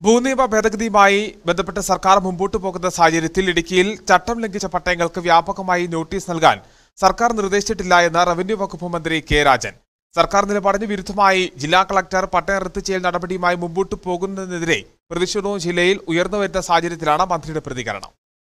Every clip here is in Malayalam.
ഭൂനിയമ ഭേദഗതിയുമായി ബന്ധപ്പെട്ട് സർക്കാർ മുമ്പോട്ട് പോകുന്ന സാഹചര്യത്തിൽ ഇടുക്കിയിൽ ചട്ടം ലംഘിച്ച പട്ടയങ്ങൾക്ക് വ്യാപകമായി നോട്ടീസ് നൽകാൻ സർക്കാർ നിർദ്ദേശിച്ചിട്ടില്ല എന്ന് റവന്യൂ വകുപ്പ് മന്ത്രി കെ രാജൻ സർക്കാർ നിലപാടിന് വിരുദ്ധമായി ജില്ലാ കളക്ടർ പട്ടയം റദ്ദ് ചെയ്യൽ നടപടിയുമായി മുമ്പോട്ട് പോകുന്നതിനെതിരെ പ്രതിഷേധവും ജില്ലയിൽ ഉയർന്നുവരുന്ന സാഹചര്യത്തിലാണ് മന്ത്രിയുടെ പ്രതികരണം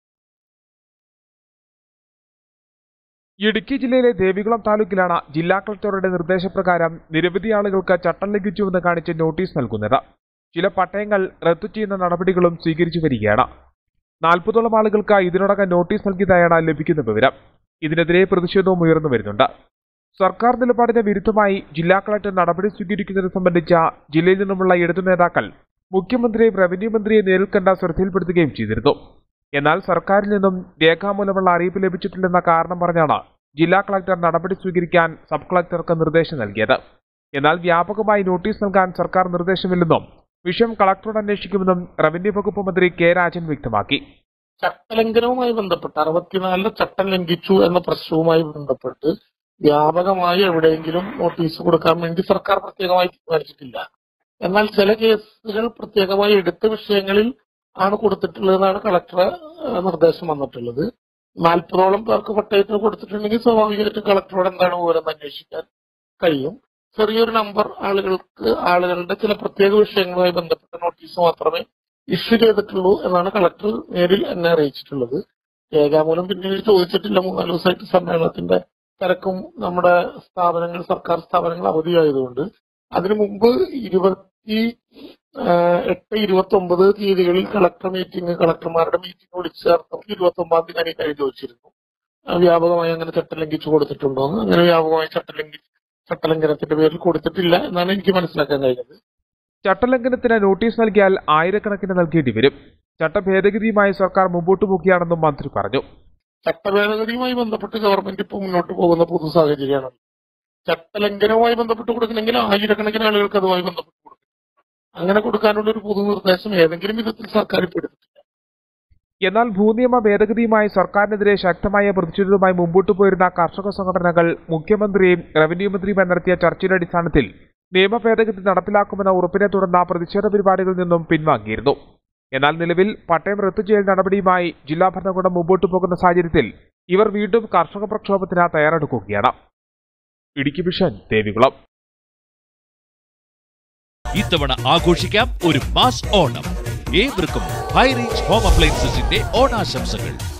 ഇടുക്കി ജില്ലയിലെ ദേവികുളം താലൂക്കിലാണ് ജില്ലാ കളക്ടറുടെ നിർദ്ദേശപ്രകാരം നിരവധി ആളുകൾക്ക് ചട്ടം ലംഘിച്ചുവെന്ന് കാണിച്ച് നോട്ടീസ് നൽകുന്നത് ചില പട്ടയങ്ങൾ റദ്ദു ചെയ്യുന്ന നടപടികളും സ്വീകരിച്ചു വരികയാണ് നാൽപ്പതോളം ആളുകൾക്ക് ഇതിനോടകം നോട്ടീസ് നൽകിയതായാണ് ലഭിക്കുന്ന വിവരം ഇതിനെതിരെ പ്രതിഷേധവും ഉയർന്നു വരുന്നുണ്ട് സർക്കാർ നിലപാടിന് വിരുദ്ധമായി ജില്ലാ കളക്ടർ നടപടി സ്വീകരിക്കുന്നത് സംബന്ധിച്ച ജില്ലയിൽ നിന്നുമുള്ള ഇടതു നേതാക്കൾ മുഖ്യമന്ത്രിയെയും റവന്യൂ മന്ത്രിയെ നേരിൽ കണ്ട ശ്രദ്ധയിൽപ്പെടുത്തുകയും ചെയ്തിരുന്നു എന്നാൽ സർക്കാരിൽ നിന്നും രേഖാമൂലമുള്ള അറിയിപ്പ് ലഭിച്ചിട്ടില്ലെന്ന കാരണം പറഞ്ഞാണ് ജില്ലാ കളക്ടർ നടപടി സ്വീകരിക്കാൻ സബ് കളക്ടർക്ക് നിർദ്ദേശം നൽകിയത് എന്നാൽ വ്യാപകമായി നോട്ടീസ് നൽകാൻ സർക്കാർ നിർദ്ദേശമില്ലെന്നും വിഷയം കളക്ടറോട് അന്വേഷിക്കുമെന്നും റവന്യൂ വകുപ്പ് മന്ത്രി കെ രാജൻ വ്യക്തമാക്കി ചട്ടലംഘനവുമായി ബന്ധപ്പെട്ട് അറുപത്തിനാലിലെ ചട്ടം ലംഘിച്ചു എന്ന പ്രശ്നവുമായി ബന്ധപ്പെട്ട് വ്യാപകമായി എവിടെയെങ്കിലും നോട്ടീസ് കൊടുക്കാൻ വേണ്ടി സർക്കാർ പ്രത്യേകമായി തീരുമാനിച്ചിട്ടില്ല എന്നാൽ ചില കേസുകൾ പ്രത്യേകമായി എടുത്ത വിഷയങ്ങളിൽ ആണ് കൊടുത്തിട്ടുള്ളതെന്നാണ് കളക്ടറെ ഏഹ്, നിർദ്ദേശം വന്നിട്ടുള്ളത് നാൽപ്പതോളം പേർക്ക് പട്ടയത്തിന് കൊടുത്തിട്ടുണ്ടെങ്കിൽ സ്വാഭാവികമായിട്ടും കളക്ടറോട് എന്താണ് വിവരം അന്വേഷിക്കാൻ കഴിയും ചെറിയൊരു നമ്പർ ആളുകൾക്ക് ആളുകളുടെ ചില പ്രത്യേക വിഷയങ്ങളുമായി ബന്ധപ്പെട്ട നോട്ടീസ് മാത്രമേ ഇഷ്യൂ ചെയ്തിട്ടുള്ളൂ എന്നാണ് കളക്ടർ നേരിൽ എന്നെ അറിയിച്ചിട്ടുള്ളത് രേഖാമൂലം പിന്നീട് ചോദിച്ചിട്ടില്ല മൂന്നാല് ദിവസമായിട്ട് സമ്മേളനത്തിന്റെ തിരക്കും നമ്മുടെ സ്ഥാപനങ്ങൾ സർക്കാർ സ്ഥാപനങ്ങൾ അവധിയായതുകൊണ്ട് അതിനു മുമ്പ് ഇരുപത്തി ആഹ്, എട്ട് ഇരുപത്തി ഒമ്പത് തീയതികളിൽ കളക്ടർ മീറ്റിംഗ് കളക്ടർമാരുടെ മീറ്റിംഗ് വിളിച്ചു ചേർത്തപ്പോൾ ഇരുപത്തി ഒമ്പതാം തീയതി ഞാൻ ഈ കാര്യം ചോദിച്ചിരുന്നു ആ, വ്യാപകമായി അങ്ങനെ ചട്ടം ലംഘിച്ചു കൊടുത്തിട്ടുണ്ടോ എന്ന് അങ്ങനെ വ്യാപകമായി ചട്ടം ലംഘിച്ച് ചട്ടലംഘനത്തിന്റെ പേരിൽ കൊടുത്തിട്ടില്ല എന്നാണ് എനിക്ക് മനസ്സിലാക്കാൻ കഴിഞ്ഞത് ചട്ടലംഘനത്തിന് നോട്ടീസ് നൽകിയാൽ ആയിരക്കണക്കിന് നൽകേണ്ടി വരും ചട്ടഭേദഗതിയുമായി സർക്കാർ മുമ്പോട്ട് പോകുകയാണെന്നും മന്ത്രി പറഞ്ഞു ചട്ടഭേദഗതിയുമായി ബന്ധപ്പെട്ട് ഗവൺമെന്റ് ഇപ്പോൾ മുന്നോട്ട് പോകുന്ന പൊതു സാഹചര്യമാണ് ചട്ടലംഘനവുമായി ബന്ധപ്പെട്ട് കൊടുക്കണമെങ്കിൽ ആയിരക്കണക്കിന് ആളുകൾക്ക് അതുമായി ബന്ധപ്പെട്ട് കൊടുക്കണം അങ്ങനെ കൊടുക്കാനുള്ള ഒരു പൊതു നിർദ്ദേശം ഏതെങ്കിലും വിധത്തിൽ സർക്കാർ ഇപ്പോൾ എടുത്തിട്ടില്ല എന്നാൽ ഭൂനിയമ ഭേദഗതിയുമായി സർക്കാരിനെതിരെ ശക്തമായ പ്രതിഷേധവുമായി മുമ്പോട്ട് പോയിരുന്ന കർഷക സംഘടനകൾ മുഖ്യമന്ത്രിയും റവന്യൂ മന്ത്രിയും നടത്തിയ ചർച്ചയുടെ അടിസ്ഥാനത്തിൽ നിയമ ഭേദഗതി നടപ്പിലാക്കുമെന്ന ഉറപ്പിനെ തുടർന്ന് പ്രതിഷേധ പരിപാടികളിൽ നിന്നും പിൻവാങ്ങിയിരുന്നു എന്നാൽ നിലവിൽ പട്ടയം റദ്ദു ചെയ്യൽ നടപടിയുമായി ജില്ലാ ഭരണകൂടം മുമ്പോട്ട് പോകുന്ന സാഹചര്യത്തിൽ ഇവർ വീണ്ടും കർഷക പ്രക്ഷോഭത്തിന് തയ്യാറെടുക്കുകയാണ് ഇടുക്കി വിഷൻ ദേവികുളം ഇത്തവണ ആഘോഷിക്കാം ഒരു മാസ് ഓണം ഏവർക്കും ഹൈറേഞ്ച് ഹോം അപ്ലയൻസസിന്റെ ഓണാശംസകൾ